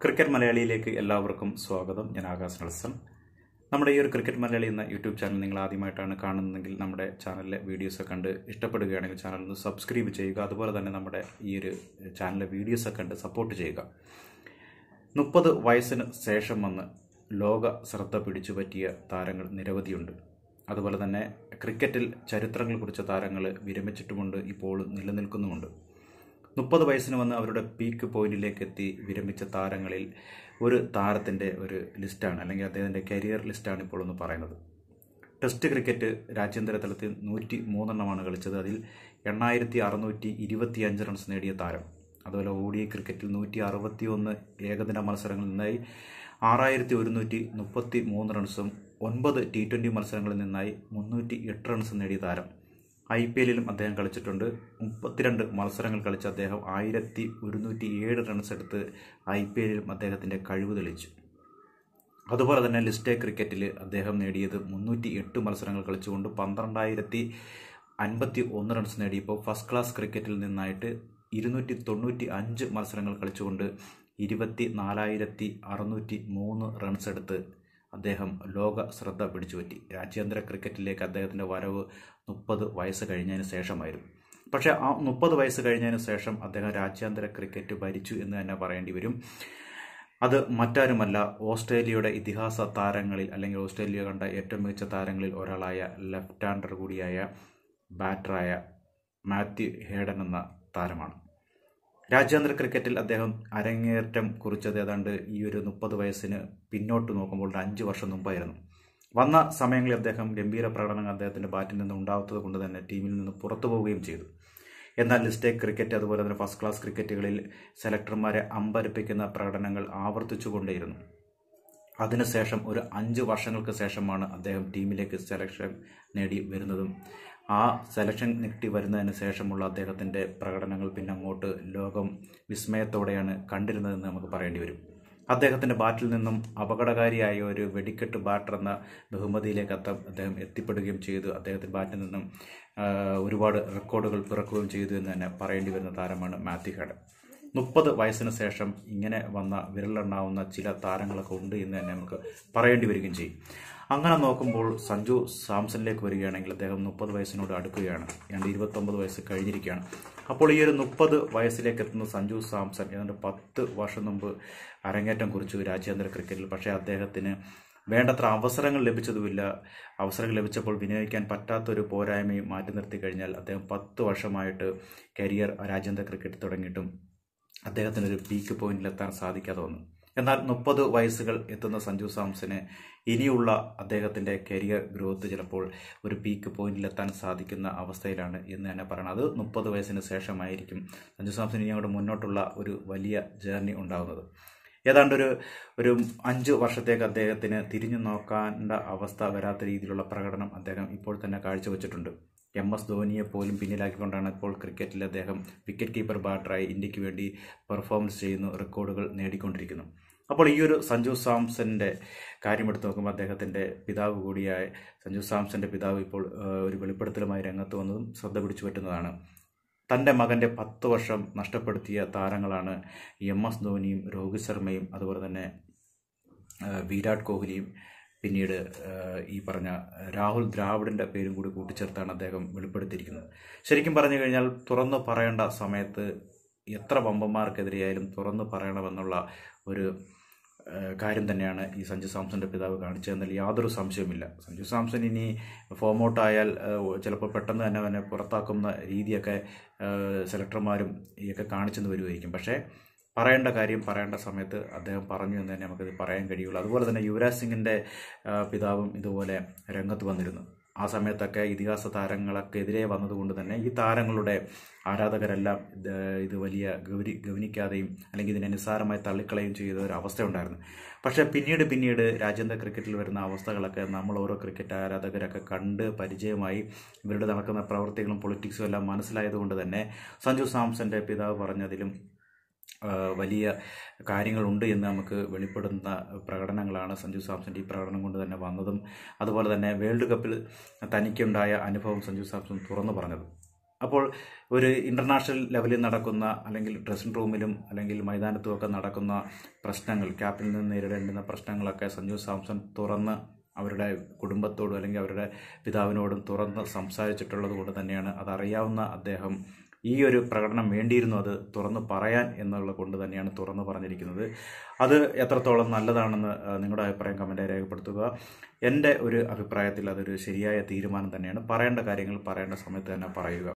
cricket മലയാളിയിലേക്ക് എല്ലാവർക്കും സ്വാഗതം ഞാൻ ആകാശ് നെൽസൺ നമ്മുടെ ഈ ഒരു ക്രിക്കറ്റ് മലയാളി എന്ന യൂട്യൂബ് ചാനൽ നിങ്ങൾ ആദ്യമായിട്ടാണ് കാണുന്നതെങ്കിൽ നമ്മുടെ ചാനലിലെ വീഡിയോസ് കണ്ട് ഇഷ്ടപ്പെടുകയാണെങ്കിൽ ചാനൽ ഒന്ന് സബ്സ്ക്രൈബ് ചെയ്യുക അതുപോലെ തന്നെ നമ്മുടെ ഈ ഒരു ചാനലിലെ വീഡിയോസ് കണ്ട് സപ്പോർട്ട് ചെയ്യുക മുപ്പത് വയസ്സിന് ശേഷം വന്ന് ലോക ശ്രദ്ധ പിടിച്ചു പറ്റിയ താരങ്ങൾ നിരവധിയുണ്ട് അതുപോലെ തന്നെ ക്രിക്കറ്റിൽ ചരിത്രങ്ങൾ കുറിച്ച താരങ്ങൾ വിരമിച്ചിട്ടുമുണ്ട് ഇപ്പോൾ നിലനിൽക്കുന്നുമുണ്ട് മുപ്പത് വയസ്സിന് വന്ന് അവരുടെ പീക്ക് പോയിന്റിലേക്ക് എത്തി വിരമിച്ച താരങ്ങളിൽ ഒരു താരത്തിൻ്റെ ഒരു ലിസ്റ്റാണ് അല്ലെങ്കിൽ അദ്ദേഹത്തിൻ്റെ കരിയർ ലിസ്റ്റാണ് ഇപ്പോൾ ഒന്ന് പറയുന്നത് ടെസ്റ്റ് ക്രിക്കറ്റ് രാജ്യാന്തര തലത്തിൽ നൂറ്റി മൂന്നെണ്ണമാണ് കളിച്ചത് അതിൽ എണ്ണായിരത്തി അറുന്നൂറ്റി ഇരുപത്തി അഞ്ച് റൺസ് നേടിയ താരം അതുപോലെ ഒ ഡി ഐ ക്രിക്കറ്റിൽ നൂറ്റി അറുപത്തി ഒന്ന് ഏകദിന മത്സരങ്ങളിൽ നിന്നായി ആറായിരത്തി ഒരുന്നൂറ്റി മുപ്പത്തി മൂന്ന് റൺസും ഒൻപത് ടി ട്വൻ്റി മത്സരങ്ങളിൽ നിന്നായി മുന്നൂറ്റി എട്ട് റൺസും നേടിയ താരം ഐ പി എല്ലിലും അദ്ദേഹം കളിച്ചിട്ടുണ്ട് മുപ്പത്തിരണ്ട് മത്സരങ്ങൾ കളിച്ച അദ്ദേഹം ആയിരത്തി ഒരുന്നൂറ്റി ഏഴ് റൺസ് എടുത്ത് ഐ പി എല്ലിലും അദ്ദേഹത്തിൻ്റെ കഴിവ് തെളിയിച്ചു അതുപോലെ തന്നെ ലിസ്റ്റേ ക്രിക്കറ്റിൽ അദ്ദേഹം നേടിയത് മുന്നൂറ്റി എട്ട് മത്സരങ്ങൾ കളിച്ചുകൊണ്ട് പന്ത്രണ്ടായിരത്തി അൻപത്തി ഒന്ന് റൺസ് നേടിയപ്പോൾ ഫസ്റ്റ് ക്ലാസ് ക്രിക്കറ്റിൽ നിന്നായിട്ട് ഇരുന്നൂറ്റി തൊണ്ണൂറ്റി അഞ്ച് മത്സരങ്ങൾ കളിച്ചുകൊണ്ട് ഇരുപത്തി നാലായിരത്തി അറുന്നൂറ്റി മൂന്ന് റൺസ് എടുത്ത് അദ്ദേഹം ലോക ശ്രദ്ധ പിടിച്ചുപറ്റി രാജ്യാന്തര ക്രിക്കറ്റിലേക്ക് അദ്ദേഹത്തിൻ്റെ വരവ് മുപ്പത് വയസ്സ് കഴിഞ്ഞതിന് ശേഷമായിരുന്നു പക്ഷേ ആ മുപ്പത് വയസ്സ് കഴിഞ്ഞതിന് ശേഷം അദ്ദേഹം രാജ്യാന്തര ക്രിക്കറ്റ് ഭരിച്ചു എന്ന് തന്നെ പറയേണ്ടി വരും അത് മറ്റാരുമല്ല ഓസ്ട്രേലിയയുടെ ഇതിഹാസ താരങ്ങളിൽ അല്ലെങ്കിൽ ഓസ്ട്രേലിയ കണ്ട ഏറ്റവും മികച്ച താരങ്ങളിൽ ഒരാളായ ലെഫ്റ്റ് ഹാൻഡർ കൂടിയായ ബാറ്ററായ മാത്യു ഹേഡൻ എന്ന താരമാണ് രാജ്യാന്തര ക്രിക്കറ്റിൽ അദ്ദേഹം അരങ്ങേറ്റം കുറിച്ചത് ഏതാണ്ട് ഈ ഒരു മുപ്പത് വയസ്സിന് പിന്നോട്ട് നോക്കുമ്പോൾ ഒരു അഞ്ച് വർഷം മുമ്പായിരുന്നു വന്ന സമയങ്ങളിൽ അദ്ദേഹം ഗംഭീര പ്രകടനങ്ങൾ അദ്ദേഹത്തിൻ്റെ ബാറ്റിൽ നിന്ന് ഉണ്ടാവാത്തത് കൊണ്ട് തന്നെ ടീമിൽ നിന്ന് പുറത്തു പോവുകയും ചെയ്തു എന്നാൽ ലിസ്റ്റേ ക്രിക്കറ്റ് അതുപോലെ തന്നെ ഫസ്റ്റ് ക്ലാസ് ക്രിക്കറ്റുകളിൽ സെലക്ടർമാരെ അമ്പരപ്പിക്കുന്ന പ്രകടനങ്ങൾ ആവർത്തിച്ചുകൊണ്ടേയിരുന്നു അതിനുശേഷം ഒരു അഞ്ച് വർഷങ്ങൾക്ക് ശേഷമാണ് അദ്ദേഹം ടീമിലേക്ക് സെലക്ഷൻ നേടി വരുന്നതും ആ സെലക്ഷൻ കിട്ടി വരുന്നതിന് ശേഷമുള്ള അദ്ദേഹത്തിൻ്റെ പ്രകടനങ്ങൾ പിന്നെ അങ്ങോട്ട് ലോകം വിസ്മയത്തോടെയാണ് കണ്ടിരുന്നതെന്ന് നമുക്ക് പറയേണ്ടി വരും അദ്ദേഹത്തിൻ്റെ ബാറ്റിൽ നിന്നും അപകടകാരിയായ ഒരു വെടിക്കെട്ട് ബാറ്റർ എന്ന ബഹുമതിയിലേക്ക് അത്തം അദ്ദേഹം എത്തിപ്പെടുകയും ചെയ്തു അദ്ദേഹത്തിൻ്റെ ബാറ്റിൽ നിന്നും ഒരുപാട് റെക്കോർഡുകൾ പിറക്കുകയും ചെയ്തു എന്ന് തന്നെ പറയേണ്ടി വരുന്ന താരമാണ് മാത്യു ഹെഡ് മുപ്പത് വയസ്സിന് ശേഷം ഇങ്ങനെ വന്ന വിരലെണ്ണാവുന്ന ചില താരങ്ങളൊക്കെ ഉണ്ട് എന്ന് തന്നെ നമുക്ക് പറയേണ്ടി വരികയും ചെയ്യും അങ്ങനെ നോക്കുമ്പോൾ സഞ്ജു സാംസണിലേക്ക് വരികയാണെങ്കിൽ അദ്ദേഹം മുപ്പത് വയസ്സിനോട് അടുക്കുകയാണ് ഏതാണ്ട് ഇരുപത്തൊമ്പത് വയസ്സ് കഴിഞ്ഞിരിക്കുകയാണ് അപ്പോൾ ഈ ഒരു മുപ്പത് വയസ്സിലേക്ക് എത്തുന്ന സഞ്ജു സാംസൺ ഏതാണ്ട് പത്ത് വർഷം മുമ്പ് അരങ്ങേറ്റം കുറിച്ചു രാജ്യാന്തര ക്രിക്കറ്റിൽ പക്ഷേ അദ്ദേഹത്തിന് വേണ്ടത്ര അവസരങ്ങൾ ലഭിച്ചതുമില്ല അവസരങ്ങൾ ലഭിച്ചപ്പോൾ വിനിയോഗിക്കാൻ പറ്റാത്തൊരു പോരായ്മയും മാറ്റി നിർത്തി കഴിഞ്ഞാൽ അദ്ദേഹം പത്ത് വർഷമായിട്ട് കരിയർ രാജ്യാന്തര ക്രിക്കറ്റ് തുടങ്ങിയിട്ടും അദ്ദേഹത്തിനൊരു പീക്ക് പോയിന്റിലെത്താൻ സാധിക്കാതെ വന്നു എന്നാൽ മുപ്പത് വയസ്സുകൾ എത്തുന്ന സഞ്ജു സാംസന് ഇനിയുള്ള അദ്ദേഹത്തിൻ്റെ കരിയർ ഗ്രോത്ത് ചിലപ്പോൾ ഒരു പീക്ക് പോയിന്റിലെത്താൻ സാധിക്കുന്ന അവസ്ഥയിലാണ് എന്ന് തന്നെ പറയണം അത് മുപ്പത് വയസ്സിന് ശേഷമായിരിക്കും സഞ്ജു സാംസൺ ഇനി അങ്ങോട്ട് മുന്നോട്ടുള്ള ഒരു വലിയ ജേർണി ഉണ്ടാകുന്നത് ഏതാണ്ട് ഒരു ഒരു അഞ്ച് വർഷത്തേക്ക് അദ്ദേഹത്തിന് തിരിഞ്ഞു നോക്കേണ്ട അവസ്ഥ വരാത്ത രീതിയിലുള്ള പ്രകടനം അദ്ദേഹം ഇപ്പോൾ തന്നെ കാഴ്ചവെച്ചിട്ടുണ്ട് എം എസ് ധോനിയെ പോലും പിന്നിലാക്കിക്കൊണ്ടാണ് ഇപ്പോൾ ക്രിക്കറ്റിൽ അദ്ദേഹം വിക്കറ്റ് കീപ്പർ ബാറ്ററായി ഇന്ത്യക്ക് വേണ്ടി പെർഫോമൻസ് ചെയ്യുന്നു റെക്കോർഡുകൾ നേടിക്കൊണ്ടിരിക്കുന്നു അപ്പോൾ ഈ ഒരു സഞ്ജു സാംസന്റെ കാര്യമെടുത്ത് നോക്കുമ്പോൾ അദ്ദേഹത്തിൻ്റെ പിതാവ് കൂടിയായ സഞ്ജു സാംസന്റെ പിതാവ് ഇപ്പോൾ ഒരു വെളിപ്പെടുത്തലുമായി രംഗത്ത് വന്നതും ശ്രദ്ധ പിടിച്ചു പറ്റുന്നതാണ് തൻ്റെ മകൻ്റെ പത്ത് വർഷം നഷ്ടപ്പെടുത്തിയ താരങ്ങളാണ് എം എസ് ധോനിയും രോഹിത് ശർമ്മയും അതുപോലെ തന്നെ വിരാട് കോഹ്ലിയും പിന്നീട് ഈ പറഞ്ഞ രാഹുൽ ദ്രാവിഡിൻ്റെ പേരും കൂടി കൂട്ടിച്ചേർത്താണ് അദ്ദേഹം വെളിപ്പെടുത്തിയിരിക്കുന്നത് ശരിക്കും പറഞ്ഞു കഴിഞ്ഞാൽ തുറന്നു പറയേണ്ട സമയത്ത് എത്ര വമ്പന്മാർക്കെതിരെയായാലും തുറന്നു പറയണമെന്നുള്ള ഒരു കാര്യം തന്നെയാണ് ഈ സഞ്ജു സാംസന്റെ പിതാവ് കാണിച്ചതെന്നാൽ യാതൊരു സംശയവുമില്ല സഞ്ജു സാംസൺ ഇനി ഫോം ഔട്ടായാൽ ചിലപ്പോൾ പെട്ടെന്ന് തന്നെ അവനെ പുറത്താക്കുന്ന രീതിയൊക്കെ സെലക്ടർമാരും ഒക്കെ കാണിച്ചെന്ന് വരുമായിരിക്കും പക്ഷേ പറയേണ്ട കാര്യം പറയേണ്ട സമയത്ത് അദ്ദേഹം പറഞ്ഞു എന്ന് തന്നെ നമുക്കത് പറയാൻ കഴിയുള്ളൂ അതുപോലെ തന്നെ യുവരാജ് സിംഗിൻ്റെ പിതാവും ഇതുപോലെ രംഗത്ത് വന്നിരുന്നു ആ സമയത്തൊക്കെ ഇതിഹാസ താരങ്ങളൊക്കെ എതിരെ വന്നതുകൊണ്ട് തന്നെ ഈ താരങ്ങളുടെ ആരാധകരെല്ലാം ഇത് വലിയ ഗൗരി ഗൗനിക്കാതെയും അല്ലെങ്കിൽ ഇതിനെ നിസ്സാരമായി തള്ളിക്കളയും ചെയ്ത ഒരു അവസ്ഥ ഉണ്ടായിരുന്നു പക്ഷേ പിന്നീട് പിന്നീട് രാജ്യാന്തര ക്രിക്കറ്റിൽ വരുന്ന അവസ്ഥകളൊക്കെ നമ്മൾ ഓരോ ക്രിക്കറ്റ് ആരാധകരൊക്കെ കണ്ട് പരിചയമായി ഇവരുടെ നടക്കുന്ന പ്രവൃത്തികളും പൊളിറ്റിക്സും എല്ലാം മനസ്സിലായതുകൊണ്ട് തന്നെ സഞ്ജു സാംസന്റെ പിതാവ് പറഞ്ഞതിലും വലിയ കാര്യങ്ങളുണ്ട് എന്ന് നമുക്ക് വെളിപ്പെടുന്ന പ്രകടനങ്ങളാണ് സഞ്ജു സാംസന്റെ ഈ പ്രകടനം കൊണ്ട് തന്നെ വന്നതും അതുപോലെ തന്നെ വേൾഡ് കപ്പിൽ തനിക്കുണ്ടായ അനുഭവം സഞ്ജു സാംസൺ തുറന്നു പറഞ്ഞത് അപ്പോൾ ഒരു ഇൻ്റർനാഷണൽ ലെവലിൽ നടക്കുന്ന അല്ലെങ്കിൽ ഡ്രസ്സിംഗ് റൂമിലും അല്ലെങ്കിൽ മൈതാനത്തും ഒക്കെ നടക്കുന്ന പ്രശ്നങ്ങൾ ക്യാപ്റ്റനിൽ നിന്ന് നേരിടേണ്ടുന്ന പ്രശ്നങ്ങളൊക്കെ സഞ്ജു സാംസൺ തുറന്ന് അവരുടെ കുടുംബത്തോടും അല്ലെങ്കിൽ അവരുടെ പിതാവിനോടും തുറന്ന് സംസാരിച്ചിട്ടുള്ളത് കൊണ്ട് തന്നെയാണ് അതറിയാവുന്ന അദ്ദേഹം ഈ ഒരു പ്രകടനം വേണ്ടിയിരുന്നു അത് തുറന്ന് പറയാൻ എന്നുള്ളത് കൊണ്ട് തന്നെയാണ് തുറന്ന് പറഞ്ഞിരിക്കുന്നത് അത് എത്രത്തോളം നല്ലതാണെന്ന് ആ, നിങ്ങളുടെ അഭിപ്രായം കമൻറ്റായി രേഖപ്പെടുത്തുക എൻ്റെ ഒരു അഭിപ്രായത്തിൽ അതൊരു ശരിയായ തീരുമാനം തന്നെയാണ് പറയേണ്ട കാര്യങ്ങൾ പറയേണ്ട സമയത്ത് തന്നെ പറയുക